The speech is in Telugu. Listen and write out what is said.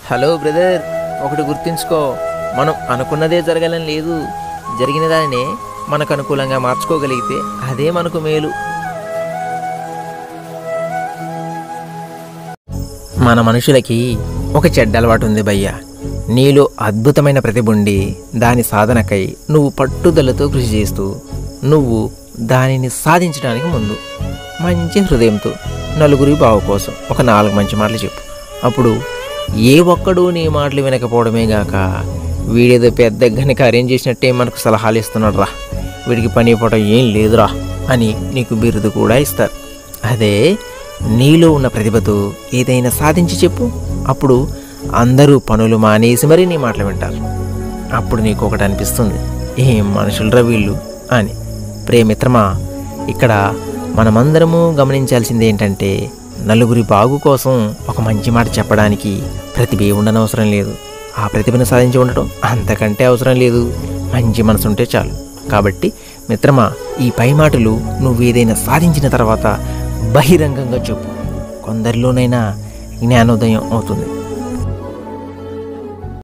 హలో బ్రదర్ ఒకటి గుర్తుంచుకో మనం అనుకున్నదే జరగాలని లేదు జరిగిన దానినే మనకు అనుకూలంగా మార్చుకోగలిగితే అదే మనకు మేలు మన మనుషులకి ఒక చెడ్డ అలవాటు ఉంది భయ్య నీలో అద్భుతమైన ప్రతిభ ఉండి దాని సాధనకై నువ్వు పట్టుదలతో కృషి చేస్తూ నువ్వు దానిని సాధించడానికి ముందు మంచి హృదయంతో నలుగురి బావు కోసం ఒక నాలుగు మంచి మాటలు చెప్పు అప్పుడు ఏ ఒక్కడూ నీ మాటలు వినకపోవడమే గాక వీడేదో పెద్ద ఘన కార్యం చేసినట్టే మనకు సలహాలు ఇస్తున్నాడు రా వీడికి పని పూట ఏం లేదురా అని నీకు బిరుదు కూడా ఇస్తారు అదే నీలో ఉన్న ప్రతిభతో ఏదైనా సాధించి చెప్పు అప్పుడు అందరూ పనులు మానేసి మరీ నీ మాటలు వింటారు అప్పుడు నీకు ఒకటి అనిపిస్తుంది ఏం మనుషులరా వీళ్ళు అని ప్రేమిత్రమా ఇక్కడ మనమందరము గమనించాల్సింది ఏంటంటే నలుగురి బాగు కోసం ఒక మంచి మాట చెప్పడానికి ప్రతిభ ఉండనవసరం లేదు ఆ ప్రతిభను సాధించి ఉండటం అంతకంటే అవసరం లేదు మంచి మనసు ఉంటే చాలు కాబట్టి మిత్రమా ఈ పై మాటలు నువ్వు ఏదైనా సాధించిన తర్వాత బహిరంగంగా చెప్పు కొందరిలోనైనా జ్ఞానోదయం అవుతుంది